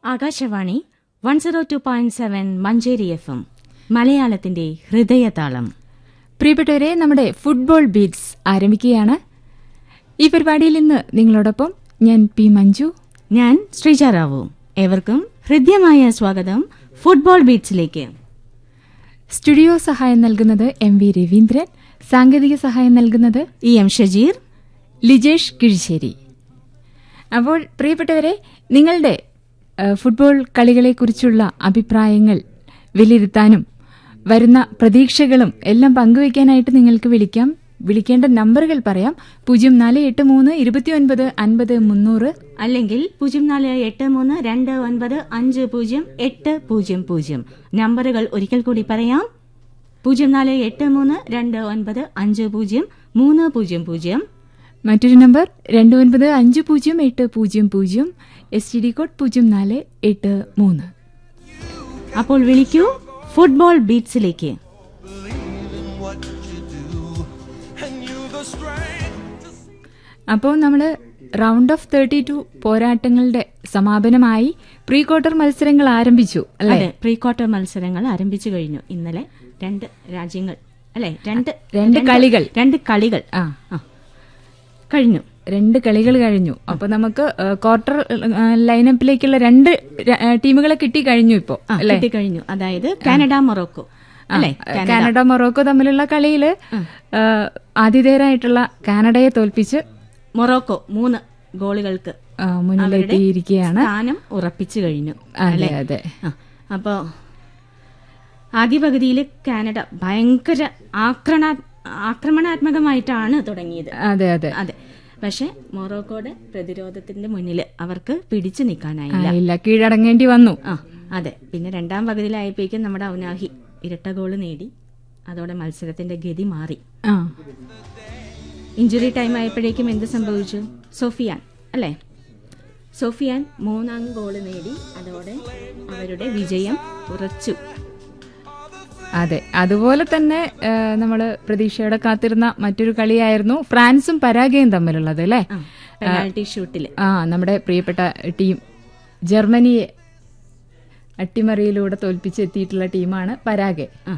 Akashvani one zero two point seven Manjeri F M മലയാളത്തിന്റെ ഹൃദയതാളം പ്രിയപ്പെട്ടവരെ നമ്മുടെ ഫുട്ബോൾ ബീറ്റ്സ് ആരംഭിക്കുകയാണ് ഈ പരിപാടിയിൽ ഇന്ന് നിങ്ങളോടൊപ്പം ഞാൻ പി മഞ്ജു ഞാൻ ശ്രീജ റാവു ഏവർക്കും ഹൃദ്യമായ സ്വാഗതം ഫുട്ബോൾ ബീറ്റ്സിലേക്ക് സ്റ്റുഡിയോ സഹായം നൽകുന്നത് എം വി രവീന്ദ്രൻ സാങ്കേതിക സഹായം നൽകുന്നത് ഇ എം ഷജീർ ലിജേഷ് കിഴിശ്ശേരി അപ്പോൾ പ്രിയപ്പെട്ടവരെ നിങ്ങളുടെ ഏഹ്, ഫുട്ബോൾ കളികളെക്കുറിച്ചുള്ള അഭിപ്രായങ്ങൾ വിലയിരുത്താനും വരുന്ന പ്രതീക്ഷകളും എല്ലാം പങ്കുവയ്ക്കാനായിട്ട് നിങ്ങൾക്ക് വിളിക്കാം വിളിക്കേണ്ട നമ്പറുകൾ പറയാം പൂജ്യം നാല് എട്ട് മൂന്ന് ഇരുപത്തിയൊൻപത് അൻപത് മുന്നൂറ് അല്ലെങ്കിൽ പൂജ്യം നാല് എട്ട് മൂന്ന് രണ്ട് ഒൻപത് അഞ്ച് പൂജ്യം എട്ട് പൂജ്യം പൂജ്യം നമ്പറുകൾ ഒരിക്കൽ കൂടി പറയാം പൂജ്യം നാല് എട്ട് മൂന്ന് രണ്ട് ഒൻപത് അഞ്ച് പൂജ്യം മൂന്ന് പൂജ്യം പൂജ്യം മറ്റൊരു നമ്പർ രണ്ട് ഒൻപത് അഞ്ച് പൂജ്യം എട്ട് പൂജ്യം പൂജ്യം എസ് ടി ഡി കോഡ് പൂജ്യം നാല് എട്ട് മൂന്ന് അപ്പോൾ വിളിക്കൂ ഫുട്ബോൾ ബീറ്റ്സിലേക്ക് അപ്പോൾ നമ്മൾ റൗണ്ട് ഓഫ് തേർട്ടി ടു പോരാട്ടങ്ങളുടെ സമാപനമായി പ്രീ ക്വാർട്ടർ മത്സരങ്ങൾ ആരംഭിച്ചു അല്ലെ അതെ പ്രീ ക്വാർട്ടർ മത്സരങ്ങൾ ആരംഭിച്ചു കഴിഞ്ഞു ഇന്നലെ രണ്ട് രാജ്യങ്ങൾ അല്ലെ രണ്ട് രണ്ട് കളികൾ. രണ്ട് കളികൾ ആ ആ, കഴിഞ്ഞു രണ്ട് കളികൾ കഴിഞ്ഞു അപ്പൊ നമുക്ക് ഏഹ്, ക്വാർട്ടർ ഏഹ്, ലൈനപ്പിലേക്കുള്ള രണ്ട് ര- ഏഹ്, ടീമുകളെ കിട്ടി കഴിഞ്ഞു ഇപ്പോ ആ, അല്ലെ കിട്ടിക്കഴിഞ്ഞു അതായത് കാനഡ മൊറോക്കോ അല്ലെ കാനഡ മൊറോക്കോ തമ്മിലുള്ള കളിയിൽ ആതിഥേയരായിട്ടുള്ള കാനഡയെ തോൽപ്പിച്ച് മൊറോക്കോ മൂന്ന് ഗോളുകൾക്ക് ആ, മുന്നിലെത്തിയിരിക്കുകയാണ് സ്ഥാനം ഉറപ്പിച്ചു കഴിഞ്ഞു അതെ അതെ ആ, അപ്പോ ആദ്യ പകുതിയിൽ കാനഡ ഭയങ്കര ആക്രണ ആക്രമണാത്മകമായിട്ടാണ് തുടങ്ങിയത് അതെ അതെ അതെ പക്ഷെ മൊറോക്കോയുടെ പ്രതിരോധത്തിന്റെ മുന്നിൽ അവർക്ക് പിടിച്ചു ആ, നിൽക്കാനായില്ല ഇല്ല കീഴടങ്ങേണ്ടി വന്നു ആ അതെ പിന്നെ രണ്ടാം പകുതിയിലായപ്പോഴേക്കും നമ്മുടെ ഔനാഹി ഇരട്ട ഗോള് നേടി അതോടെ മത്സരത്തിന്റെ ഗതി മാറി ആ ഇഞ്ചുറി ടൈം ആയപ്പോഴേക്കും എന്ത് സംഭവിച്ചു സോഫിയാൻ അല്ലേ സോഫിയാൻ മൂന്നാം ഗോള് നേടി അതോടെ അവരുടെ വിജയം ഉറച്ചു അതെ അതുപോലെ തന്നെ നമ്മൾ പ്രതീക്ഷയോടെ കാത്തിരുന്ന മറ്റൊരു കളിയായിരുന്നു ഫ്രാൻസും പരാഗയും തമ്മിലുള്ളത് അല്ലേ ആ, പെനാൽറ്റി ഷൂട്ടിൽ ആ നമ്മുടെ പ്രിയപ്പെട്ട ടീം ജർമ്മനിയെ അട്ടിമറിയിലൂടെ തോൽപ്പിച്ചെത്തിയിട്ടുള്ള ടീമാണ് പരാഗെ